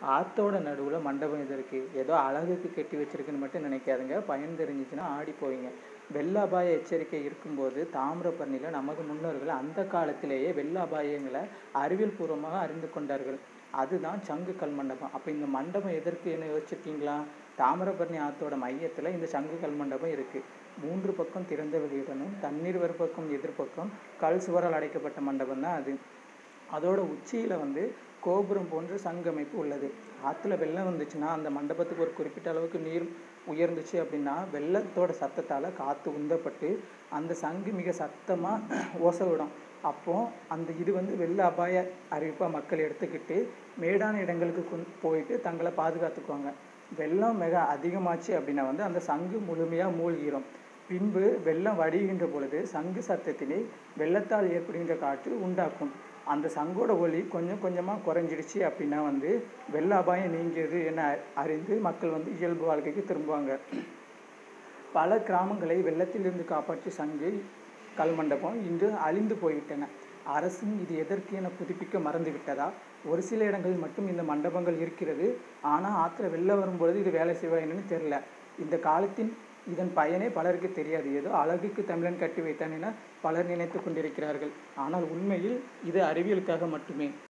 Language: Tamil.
ஆத்தோட நடுவில் மண்டபம் எதற்கு ஏதோ அழகுக்கு கட்டி வச்சிருக்குன்னு மட்டும் நினைக்காதுங்க பயன் தெரிஞ்சிச்சுன்னா ஆடி போவீங்க வெள்ள அபாய எச்சரிக்கை இருக்கும்போது தாமிரபரணியில் நமது முன்னோர்கள் அந்த காலத்திலேயே வெள்ள அபாயங்களை அறிவியல் பூர்வமாக அறிந்து கொண்டார்கள் அதுதான் சங்கு கல் மண்டபம் அப்போ இந்த மண்டபம் எதற்கு என்ன யோசிச்சிருக்கீங்களா தாமிரபரணி ஆத்தோட மையத்தில் இந்த சங்கு கல் மண்டபம் இருக்குது மூன்று பக்கம் திறந்த வெளியுடனும் தண்ணீர் ஒரு பக்கம் எதிர்பக்கம் கல் சுவரால் அடைக்கப்பட்ட மண்டபம் தான் அது அதோட உச்சியில் வந்து கோபுரம் போன்ற சங்கமைப்பு உள்ளது ஆற்றுல வெள்ளம் வந்துச்சுன்னா அந்த மண்டபத்துக்கு ஒரு குறிப்பிட்ட அளவுக்கு நீர் உயர்ந்துச்சு அப்படின்னா வெள்ளத்தோட சத்தத்தால் காற்று உந்தப்பட்டு அந்த சங்கு மிக சத்தமாக ஓசை விடும் அப்போ அந்த இது வந்து வெள்ள அபாய அறிவிப்பாக மக்கள் எடுத்துக்கிட்டு மேடான இடங்களுக்கு கொண்டு போயிட்டு தங்களை பாதுகாத்துக்குவாங்க வெள்ளம் மிக அதிகமாச்சு அப்படின்னா வந்து அந்த சங்கு முழுமையாக மூழ்கிரும் பின்பு வெள்ளம் வடிகின்ற பொழுது சங்கு சத்தத்திலே வெள்ளத்தால் ஏற்படுகின்ற காற்று உண்டாக்கும் அந்த சங்கோட ஒலி கொஞ்சம் கொஞ்சமாக குறைஞ்சிடுச்சு அப்படின்னா வந்து வெள்ள அபாயம் நீங்கியது என அறிந்து மக்கள் வந்து இயல்பு வாழ்க்கைக்கு திரும்புவாங்க பல கிராமங்களை வெள்ளத்திலிருந்து காப்பாற்றி சங்கு கல்மண்டபம் இன்று அழிந்து போய்விட்டன அரசும் இது எதற்கு என புதுப்பிக்க மறந்து விட்டதா ஒரு சில இடங்களில் மட்டும் இந்த மண்டபங்கள் இருக்கிறது ஆனால் ஆற்றுல வெள்ளம் வரும்பொழுது இது வேலை செய்வா என்னன்னு தெரில இந்த காலத்தின் இதன் பயனே பலருக்கு தெரியாது ஏதோ அழகுக்கு தமிழன் கட்டி வைத்தான் என பலர் நினைத்து கொண்டிருக்கிறார்கள் ஆனால் உண்மையில் இது அறிவியலுக்காக மட்டுமே